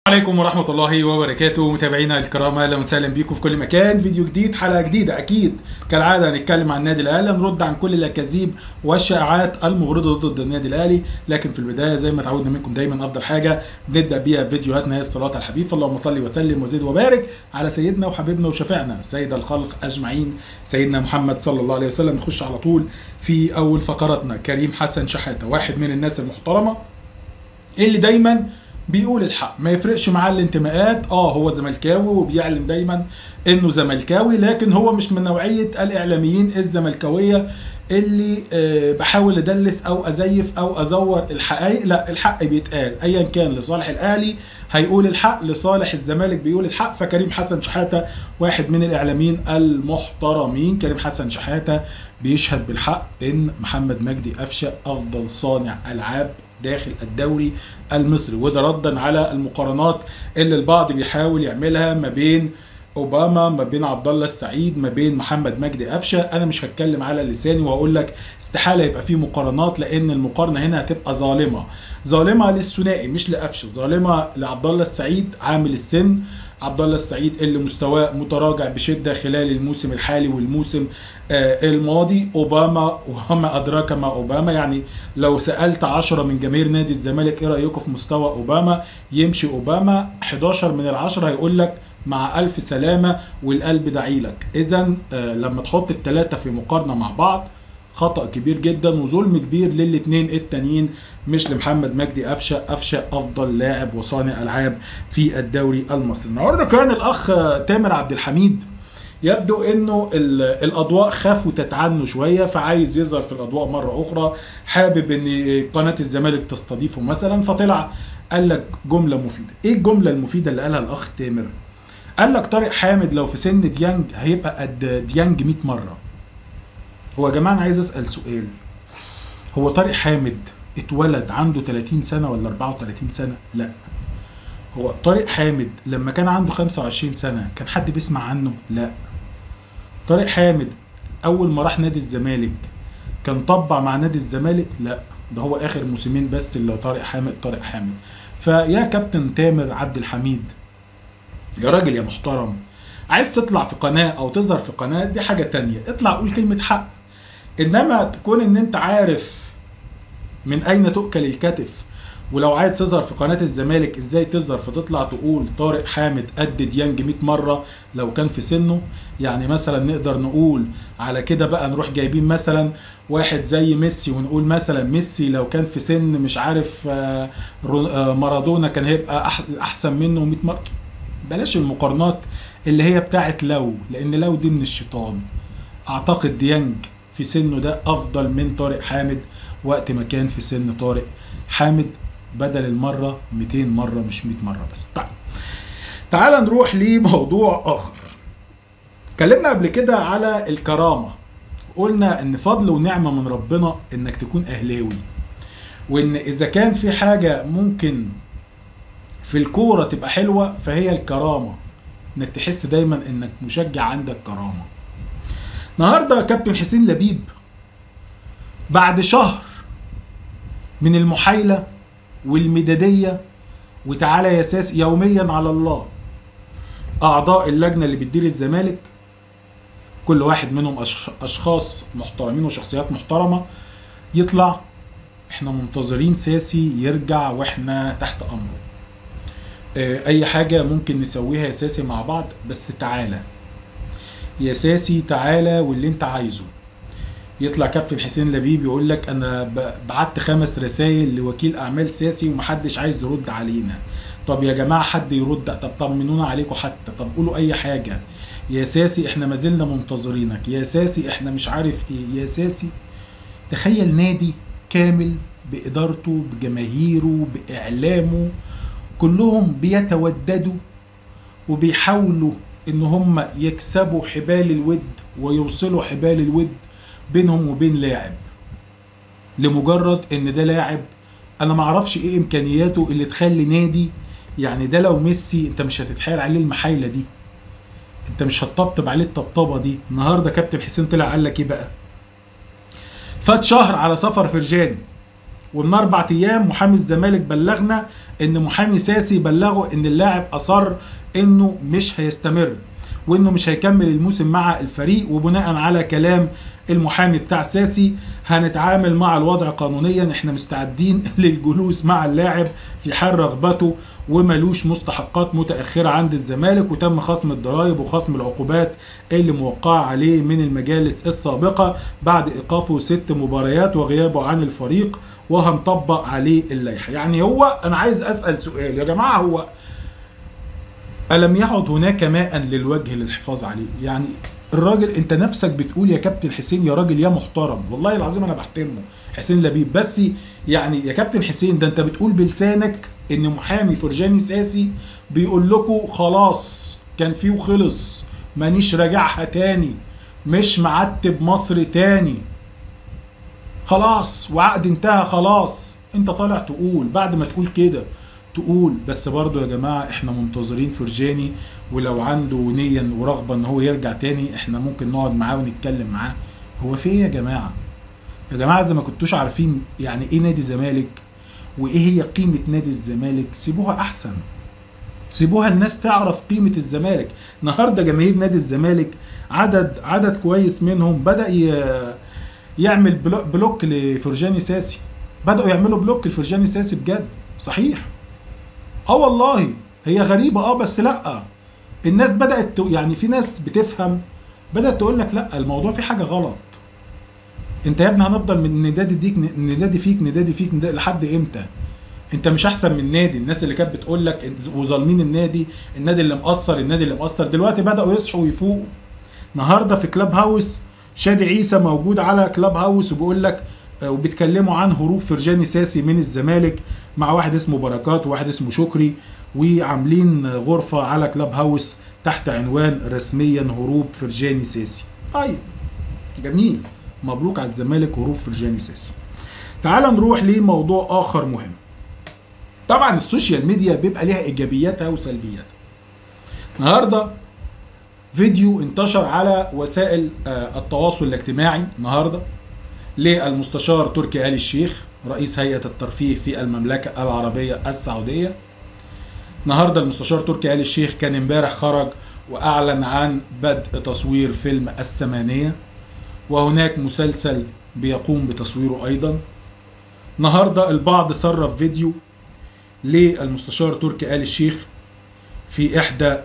عليكم ورحمة الله وبركاته متابعينا الكرام اهلا وسهلا بيكم في كل مكان فيديو جديد حلقة جديدة اكيد كالعادة هنتكلم عن النادي الاهلي نرد عن كل الاكاذيب والشائعات المغرضة ضد النادي الاهلي لكن في البداية زي ما تعودنا منكم دايما افضل حاجة نبدأ بيها فيديوهاتنا هي الصلاة على الحبيب اللهم صل وسلم وزد وبارك على سيدنا وحبيبنا وشفيعنا سيد الخلق اجمعين سيدنا محمد صلى الله عليه وسلم نخش على طول في اول فقراتنا كريم حسن شحاتة واحد من الناس المحترمة اللي دايما بيقول الحق ما يفرقش معاه الانتماءات اه هو زملكاوي وبيعلن دايما انه زملكاوي لكن هو مش من نوعيه الاعلاميين الزملكاويه اللي آه بحاول ادلس او ازيف او ازور الحقائق لا الحق بيتقال ايا كان لصالح الاهلي هيقول الحق لصالح الزمالك بيقول الحق فكريم حسن شحاته واحد من الاعلاميين المحترمين كريم حسن شحاته بيشهد بالحق ان محمد مجدي قفشه افضل صانع العاب داخل الدوري المصري وده ردا على المقارنات اللي البعض بيحاول يعملها ما بين اوباما ما بين عبد الله السعيد ما بين محمد مجدي قفشه انا مش هتكلم على لساني واقول لك استحاله يبقى في مقارنات لان المقارنه هنا هتبقى ظالمه ظالمه للثنائي مش لقفشه ظالمه لعبد الله السعيد عامل السن عبد الله السعيد اللي مستواه متراجع بشده خلال الموسم الحالي والموسم آه الماضي اوباما وما ادراك ما اوباما يعني لو سالت 10 من جماهير نادي الزمالك ايه رايكم في مستوى اوباما يمشي اوباما 11 من العشرة هيقول لك مع ألف سلامة والقلب دعيلك إذا آه لما تحط الثلاثة في مقارنة مع بعض خطأ كبير جدا وظلم كبير للاثنين التانيين مش لمحمد مجدي قفشه قفشه افضل لاعب وصانع العاب في الدوري المصري النهارده كان الاخ تامر عبد الحميد يبدو انه الاضواء خافوا تتعنوا شويه فعايز يظهر في الاضواء مره اخرى حابب ان قناه الزمالك تستضيفه مثلا فطلع قال لك جمله مفيده ايه الجمله المفيده اللي قالها الاخ تامر قال لك طارق حامد لو في سن ديانج هيبقى قد ديانج 100 مره هو يا جماعه انا عايز اسال سؤال هو طارق حامد اتولد عنده 30 سنه ولا 34 سنه لا هو طارق حامد لما كان عنده 25 سنه كان حد بيسمع عنه لا طارق حامد اول ما راح نادي الزمالك كان طبع مع نادي الزمالك لا ده هو اخر موسمين بس اللي طارق حامد طارق حامد فيا كابتن تامر عبد الحميد يا راجل يا محترم عايز تطلع في قناه او تظهر في قناه دي حاجه تانية اطلع قول كلمه حق انما تكون ان انت عارف من اين تؤكل الكتف ولو عايز تظهر في قناه الزمالك ازاي تظهر فتطلع تقول طارق حامد قد ديانج 100 مره لو كان في سنه يعني مثلا نقدر نقول على كده بقى نروح جايبين مثلا واحد زي ميسي ونقول مثلا ميسي لو كان في سن مش عارف مارادونا كان هيبقى احسن منه 100 مره بلاش المقارنات اللي هي بتاعت لو لان لو دي من الشيطان اعتقد ديانج في سنه ده افضل من طارق حامد وقت ما كان في سن طارق حامد بدل المرة 200 مرة مش 100 مرة بس طيب تعال نروح لموضوع اخر اتكلمنا قبل كده على الكرامة قلنا ان فضل ونعمة من ربنا انك تكون اهلاوي وان اذا كان في حاجة ممكن في الكورة تبقى حلوة فهي الكرامة انك تحس دايما انك مشجع عندك كرامة النهاردة كابتن حسين لبيب بعد شهر من المحايلة والمدادية وتعالى يا ساس يوميا على الله أعضاء اللجنة اللي بتدير الزمالك كل واحد منهم أشخاص محترمين وشخصيات محترمة يطلع احنا منتظرين ساسي يرجع واحنا تحت أمره اي حاجة ممكن نسويها يا ساسي مع بعض بس تعالى يا ساسي تعالى واللي انت عايزه يطلع كابتن حسين لبيب يقول لك انا بعت خمس رسائل لوكيل اعمال ساسي ومحدش عايز يرد علينا طب يا جماعه حد يرد طب طمنونا عليكم حتى طب قولوا اي حاجه يا ساسي احنا ما زلنا منتظرينك يا ساسي احنا مش عارف ايه يا ساسي تخيل نادي كامل بادارته بجماهيره باعلامه كلهم بيتوددوا وبيحاولوا ان هم يكسبوا حبال الود ويوصلوا حبال الود بينهم وبين لاعب لمجرد ان ده لاعب انا معرفش ايه امكانياته اللي تخلي نادي يعني ده لو ميسي انت مش هتتحايل عليه المحايله دي انت مش هتطبطب عليه الطبطبه دي النهارده كابتن حسين طلع قال لك ايه بقى فات شهر على سفر فرجاني ومن اربع ايام محامي الزمالك بلغنا ان محامي ساسي بلغه ان اللاعب اصر انه مش هيستمر وانه مش هيكمل الموسم مع الفريق وبناء على كلام المحامي بتاع ساسي هنتعامل مع الوضع قانونيا احنا مستعدين للجلوس مع اللاعب في حال رغبته وملوش مستحقات متاخره عند الزمالك وتم خصم الضرائب وخصم العقوبات اللي موقعه عليه من المجالس السابقه بعد ايقافه ست مباريات وغيابه عن الفريق وهنطبق عليه اللائحه يعني هو انا عايز اسال سؤال يا جماعه هو ألم يعد هناك ماء للوجه للحفاظ عليه يعني الراجل انت نفسك بتقول يا كابتن حسين يا راجل يا محترم والله العظيم انا بحترمه حسين لبيب بس يعني يا كابتن حسين ده انت بتقول بلسانك ان محامي فرجاني ساسي بيقول لكم خلاص كان فيه وخلص مانيش راجعها تاني مش معتب مصر تاني خلاص وعقد انتهى خلاص انت طالع تقول بعد ما تقول كده تقول بس برضو يا جماعة احنا منتظرين فرجاني ولو عنده نية ورغبة ان هو يرجع تاني احنا ممكن نقعد معاه ونتكلم معاه هو في ايه يا جماعة يا جماعة زي ما كنتوش عارفين يعني ايه نادي زمالك وايه هي قيمة نادي الزمالك سيبوها احسن سيبوها الناس تعرف قيمة الزمالك النهاردة جماهير نادي الزمالك عدد عدد كويس منهم بدأ ي- يعمل بلو- بلوك لفرجاني ساسي بدأوا يعملوا بلوك لفرجاني ساسي بجد صحيح اه والله هي غريبة اه بس لا الناس بدأت ت- يعني في ناس بتفهم بدأت تقول لك لا الموضوع فيه حاجة غلط انت يا ابني هنفضل من ندادي ديك ندادي فيك ندادي فيك ندادي لحد امتى انت مش احسن من النادي الناس اللي كانت بتقول لك وظالمين النادي النادي اللي مقصر النادي اللي مقصر دلوقتي بدأوا يصحوا ويفوقوا النهارده في كلاب هاوس شادي عيسى موجود على كلاب هاوس وبيقول لك آه، وبيتكلموا عن هروب فرجاني ساسي من الزمالك مع واحد اسمه بركات وواحد اسمه شكري وعاملين غرفة على كلاب هاوس تحت عنوان رسميا هروب فرجاني ساسي طيب جميل مبروك على الزمالك هروب فرجاني ساسي تعال نروح لموضوع آخر مهم طبعا السوشيال ميديا بيبقى ليها إيجابياتها وسلبياتها النهارده فيديو انتشر على وسائل آه، التواصل الاجتماعي النهارده للمستشار تركي آل الشيخ رئيس هيئة الترفيه في المملكة العربية السعودية النهارده المستشار تركي آل الشيخ كان امبارح خرج وأعلن عن بدء تصوير فيلم الثمانية وهناك مسلسل بيقوم بتصويره أيضا النهارده البعض سرب فيديو للمستشار تركي آل الشيخ في إحدى آه،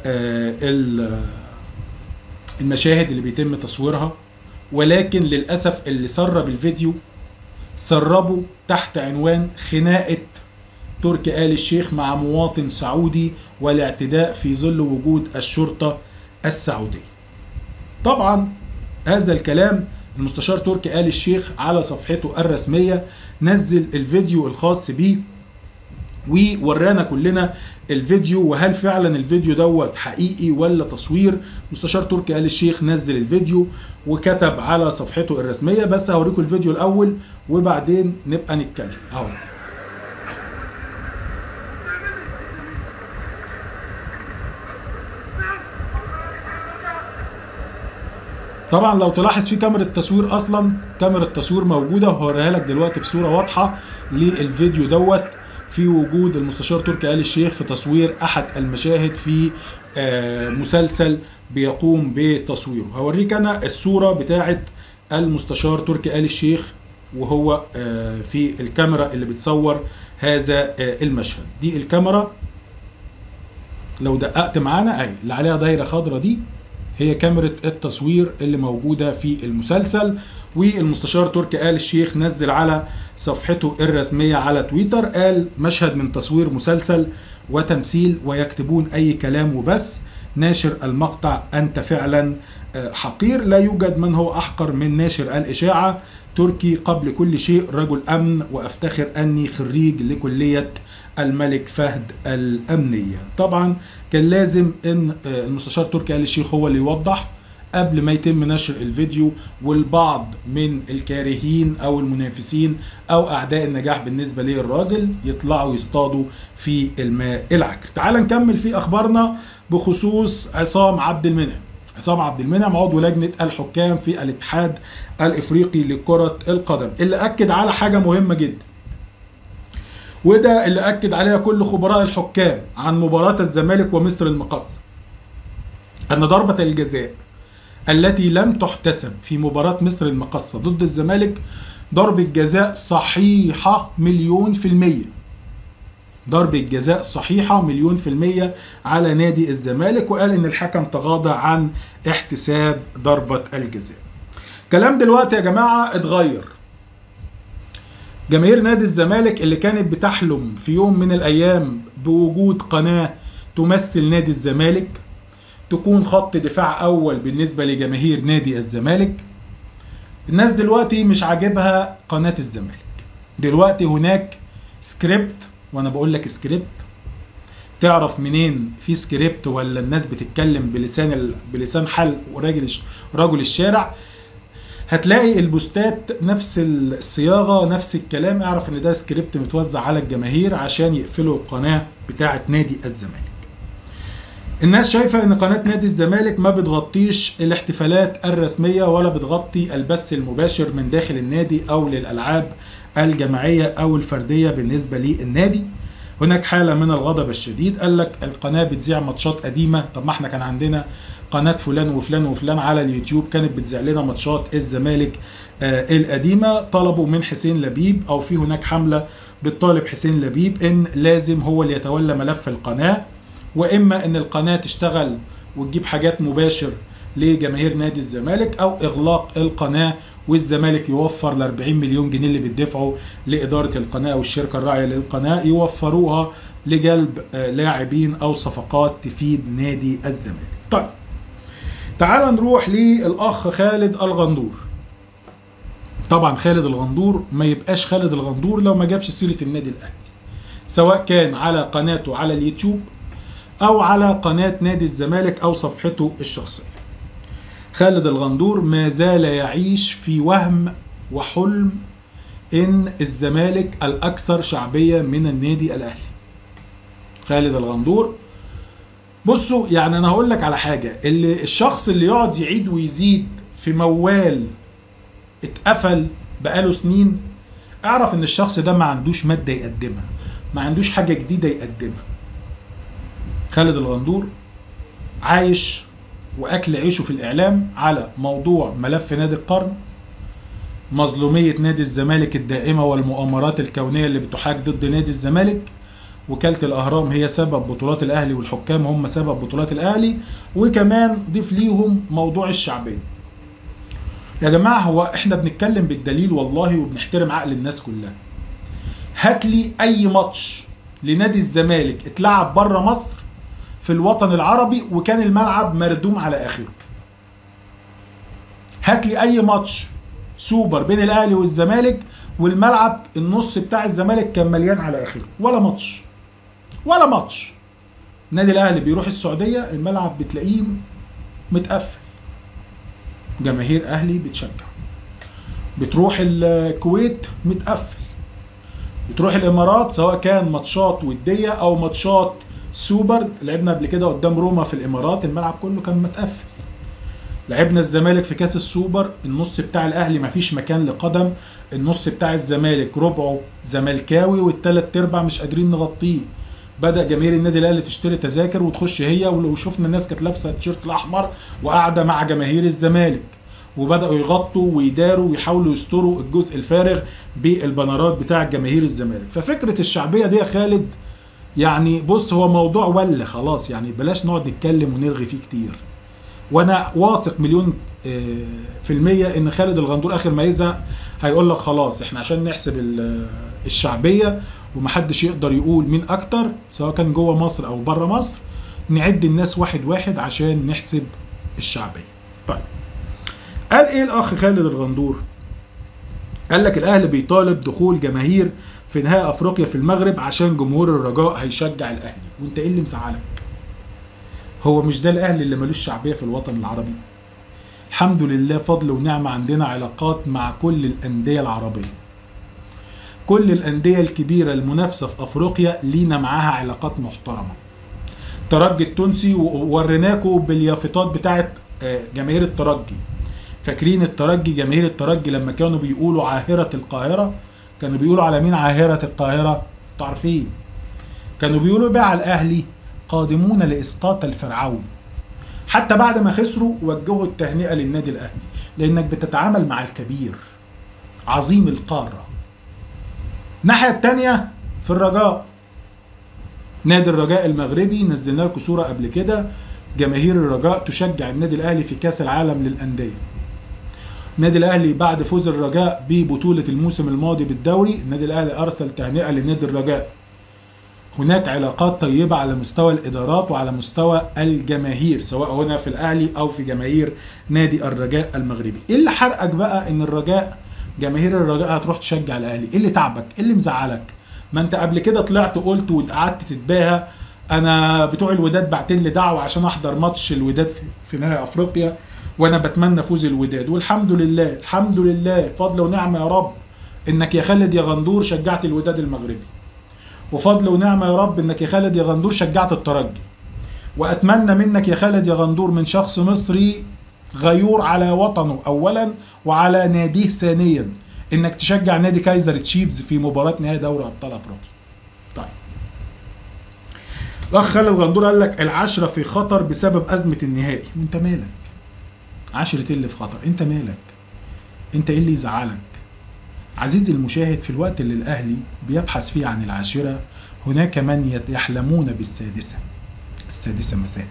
ال- المشاهد اللي بيتم تصويرها ولكن للأسف اللي سرب الفيديو سربه تحت عنوان خناقة تركي آل الشيخ مع مواطن سعودي والاعتداء في ظل وجود الشرطة السعودية طبعا هذا الكلام المستشار تركي آل الشيخ على صفحته الرسمية نزل الفيديو الخاص بيه وورانا كلنا الفيديو وهل فعلا الفيديو دوت حقيقي ولا تصوير مستشار تركي آل الشيخ نزل الفيديو وكتب على صفحته الرسمية بس هوريكم الفيديو الأول وبعدين نبقى نتكلم اهو طبعا لو تلاحظ في كاميرا تصوير اصلا كاميرا التصوير موجوده وهوريها لك دلوقتي في صوره واضحه للفيديو دوت في وجود المستشار تركي آل الشيخ في تصوير احد المشاهد في آه، مسلسل بيقوم بتصويره هوريك انا الصوره بتاعه المستشار تركي آل الشيخ وهو آه، في الكاميرا اللي بتصور هذا آه، المشهد دي الكاميرا لو دققت معانا اهي اللي عليها دايره خضراء دي هي كاميرا التصوير اللي موجودة في المسلسل والمستشار تركي آل الشيخ نزل على صفحته الرسمية على تويتر قال مشهد من تصوير مسلسل وتمثيل ويكتبون أي كلام وبس ناشر المقطع أنت فعلا آه، حقير لا يوجد من هو أحقر من ناشر الإشاعة تركي قبل كل شيء رجل أمن وأفتخر أني خريج لكلية الملك فهد الأمنية طبعا كان لازم أن آه، المستشار تركي آل الشيخ هو اللي يوضح قبل ما يتم نشر الفيديو والبعض من الكارهين او المنافسين او اعداء النجاح بالنسبه للراجل يطلعوا يصطادوا في الماء العكر تعال نكمل في اخبارنا بخصوص عصام عبد المنعم عصام عبد المنعم عضو لجنه الحكام في الاتحاد الافريقي لكره القدم اللي اكد على حاجه مهمه جدا وده اللي اكد عليها كل خبراء الحكام عن مباراه الزمالك ومصر المقصه ان ضربه الجزاء التي لم تحتسب في مباراه مصر المقصه ضد الزمالك ضربه جزاء صحيحه مليون في الميه ضربة جزاء صحيحة مليون في المية على نادي الزمالك وقال ان الحكم تغاضى عن احتساب ضربة الجزاء كلام دلوقتي يا جماعة اتغير جماهير نادي الزمالك اللي كانت بتحلم في يوم من الايام بوجود قناة تمثل نادي الزمالك تكون خط دفاع اول بالنسبة لجماهير نادي الزمالك الناس دلوقتي مش عاجبها قناة الزمالك دلوقتي هناك سكريبت وانا بقول لك سكريبت تعرف منين في سكريبت ولا الناس بتتكلم بلسان ال... بلسان حل وراجل رجل الشارع هتلاقي البوستات نفس الصياغه نفس الكلام اعرف ان ده سكريبت متوزع على الجماهير عشان يقفلوا القناه بتاعه نادي الزمالك الناس شايفه ان قناه نادي الزمالك ما بتغطيش الاحتفالات الرسميه ولا بتغطي البث المباشر من داخل النادي او للالعاب الجماعيه او الفرديه بالنسبه للنادي هناك حاله من الغضب الشديد قال لك القناه بتذيع ماتشات قديمه طب ما احنا كان عندنا قناه فلان وفلان وفلان على اليوتيوب كانت بتذيع لنا ماتشات الزمالك آه القديمه طلبوا من حسين لبيب او في هناك حمله بتطالب حسين لبيب ان لازم هو اللي يتولى ملف القناه واما ان القناه تشتغل وتجيب حاجات مباشر لجماهير نادي الزمالك او اغلاق القناه والزمالك يوفر ال 40 مليون جنيه اللي بيدفعوا لاداره القناه او الشركه الراعيه للقناه يوفروها لجلب لاعبين او صفقات تفيد نادي الزمالك. طيب تعال نروح للاخ خالد الغندور. طبعا خالد الغندور ما يبقاش خالد الغندور لو ما جابش سيره النادي الاهلي. سواء كان على قناته على اليوتيوب او على قناه نادي الزمالك او صفحته الشخصيه. خالد الغندور ما زال يعيش في وهم وحلم ان الزمالك الاكثر شعبيه من النادي الاهلي خالد الغندور بصوا يعني انا هقول لك على حاجه اللي الشخص اللي يقعد يعيد ويزيد في موال اتقفل بقاله سنين اعرف ان الشخص ده ما عندوش ماده يقدمها ما عندوش حاجه جديده يقدمها خالد الغندور عايش واكل عيشه في الاعلام على موضوع ملف نادي القرن مظلوميه نادي الزمالك الدائمه والمؤامرات الكونيه اللي بتحاك ضد نادي الزمالك وكاله الاهرام هي سبب بطولات الاهلي والحكام هم سبب بطولات الاهلي وكمان ضيف ليهم موضوع الشعبيه يا جماعه هو احنا بنتكلم بالدليل والله وبنحترم عقل الناس كلها هات لي اي ماتش لنادي الزمالك اتلعب بره مصر في الوطن العربي وكان الملعب مردوم على اخره هات لي اي ماتش سوبر بين الاهلي والزمالك والملعب النص بتاع الزمالك كان مليان على اخره ولا ماتش ولا ماتش النادي الاهلي بيروح السعوديه الملعب بتلاقيه متقفل جماهير اهلي بتشجع بتروح الكويت متقفل بتروح الامارات سواء كان ماتشات وديه او ماتشات سوبر لعبنا قبل كده قدام روما في الامارات الملعب كله كان متقفل لعبنا الزمالك في كاس السوبر النص بتاع الاهلي مفيش مكان لقدم النص بتاع الزمالك ربعه زملكاوي والتلات ارباع مش قادرين نغطيه بدا جماهير النادي الاهلي تشتري تذاكر وتخش هي ولو شفنا الناس كانت لابسه التيشيرت الاحمر وقاعده مع جماهير الزمالك وبداوا يغطوا ويداروا ويحاولوا يستروا الجزء الفارغ بالبنرات بتاع جماهير الزمالك ففكره الشعبيه دي يا خالد يعني بص هو موضوع ولا خلاص يعني بلاش نقعد نتكلم ونرغي فيه كتير وانا واثق مليون في المية ان خالد الغندور اخر ما يزهق هيقول لك خلاص احنا عشان نحسب الشعبية ومحدش يقدر يقول مين اكتر سواء كان جوه مصر او بره مصر نعد الناس واحد واحد عشان نحسب الشعبية طيب قال ايه الاخ خالد الغندور قال لك الاهلي بيطالب دخول جماهير في نهائي افريقيا في المغرب عشان جمهور الرجاء هيشجع الاهلي وانت ايه اللي مزعلك هو مش ده الاهلي اللي ملوش شعبيه في الوطن العربي الحمد لله فضل ونعمه عندنا علاقات مع كل الانديه العربيه كل الانديه الكبيره المنافسه في افريقيا لينا معاها علاقات محترمه الترجي التونسي ووريناكم باليافطات بتاعت جماهير الترجي فاكرين الترجي جماهير الترجي لما كانوا بيقولوا عاهره القاهره كانوا بيقولوا على مين عاهره القاهره انتوا عارفين كانوا بيقولوا بقى على الاهلي قادمون لاسقاط الفرعون حتى بعد ما خسروا وجهوا التهنئه للنادي الاهلي لانك بتتعامل مع الكبير عظيم القاره الناحيه التانيه في الرجاء نادي الرجاء المغربي نزلنا لكم صوره قبل كده جماهير الرجاء تشجع النادي الاهلي في كاس العالم للانديه النادي الاهلي بعد فوز الرجاء ببطوله الموسم الماضي بالدوري النادي الاهلي ارسل تهنئه لنادي الرجاء هناك علاقات طيبة على مستوى الإدارات وعلى مستوى الجماهير سواء هنا في الأهلي أو في جماهير نادي الرجاء المغربي إيه اللي حرقك بقى إن الرجاء جماهير الرجاء هتروح تشجع الأهلي إيه اللي تعبك إيه اللي مزعلك ما أنت قبل كده طلعت قلت وقعدت تتباهى أنا بتوع الوداد بعتين لي دعوة عشان أحضر ماتش الوداد في, في نهائي أفريقيا وأنا بتمنى فوز الوداد والحمد لله الحمد لله فضل ونعمة يا رب إنك يا خالد يا غندور شجعت الوداد المغربي وفضل ونعمة يا رب انك يا خالد يا غندور شجعت الترجي واتمنى منك يا خالد يا غندور من شخص مصري غيور على وطنه اولا وعلى ناديه ثانيا انك تشجع نادي كايزر تشيفز في مباراة نهائي دوري ابطال افريقيا طيب الاخ خالد غندور قال لك العشرة في خطر بسبب ازمة النهائي وانت مالك عشرة اللي في خطر انت مالك انت ايه اللي يزعلك عزيزي المشاهد في الوقت اللي الأهلي بيبحث فيه عن العاشرة هناك من يحلمون بالسادسة السادسة مساء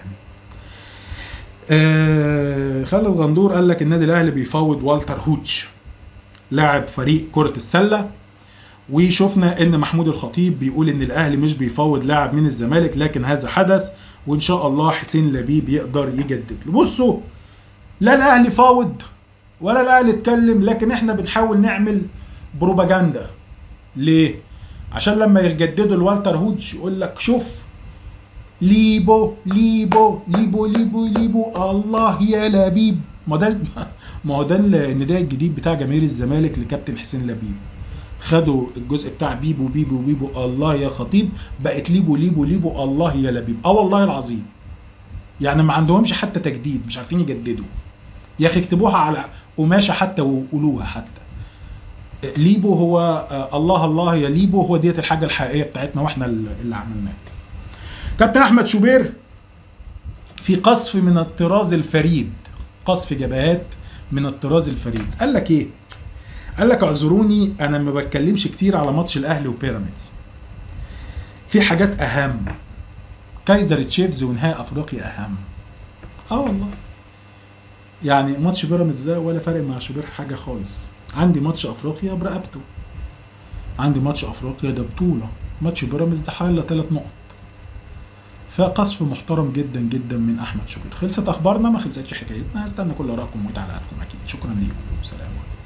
آه خالد غندور قال لك النادي الأهلي بيفاوض والتر هوتش لاعب فريق كرة السلة وشفنا ان محمود الخطيب بيقول ان الاهلي مش بيفاوض لاعب من الزمالك لكن هذا حدث وان شاء الله حسين لبيب يقدر يجدد له بصوا لا الاهلي فاوض ولا الاهلي اتكلم لكن احنا بنحاول نعمل بروباجندا ليه عشان لما يجددوا الوالتر هوج يقول لك شوف ليبو ليبو ليبو ليبو ليبو الله يا لبيب ما ده ما هو ده النداء الجديد بتاع جماهير الزمالك لكابتن حسين لبيب خدوا الجزء بتاع بيبو بيبو بيبو الله يا خطيب بقت ليبو ليبو ليبو الله يا لبيب اه والله العظيم يعني ما عندهمش حتى تجديد مش عارفين يجددوا يا اخي اكتبوها على قماشه حتى وقولوها حتى ليبو هو آه الله الله يا ليبو هو ديت الحاجه الحقيقيه بتاعتنا واحنا اللي عملناها كابتن احمد شوبير في قصف من الطراز الفريد قصف جبهات من الطراز الفريد قال لك ايه قال لك اعذروني انا ما بتكلمش كتير على ماتش الاهلي وبيراميدز في حاجات اهم كايزر تشيفز ونهائي افريقيا اهم اه والله يعني ماتش بيراميدز ده ولا فارق مع شوبير حاجه خالص عندي ماتش افريقيا برقبته عندي ماتش افريقيا ده بطوله ماتش بيراميدز ده حوالي ثلاث نقط فقصف محترم جدا جدا من احمد شوبير خلصت اخبارنا ما خلصتش حكايتنا هستنى كل ارائكم وتعليقاتكم اكيد شكرا ليكم سلام عليكم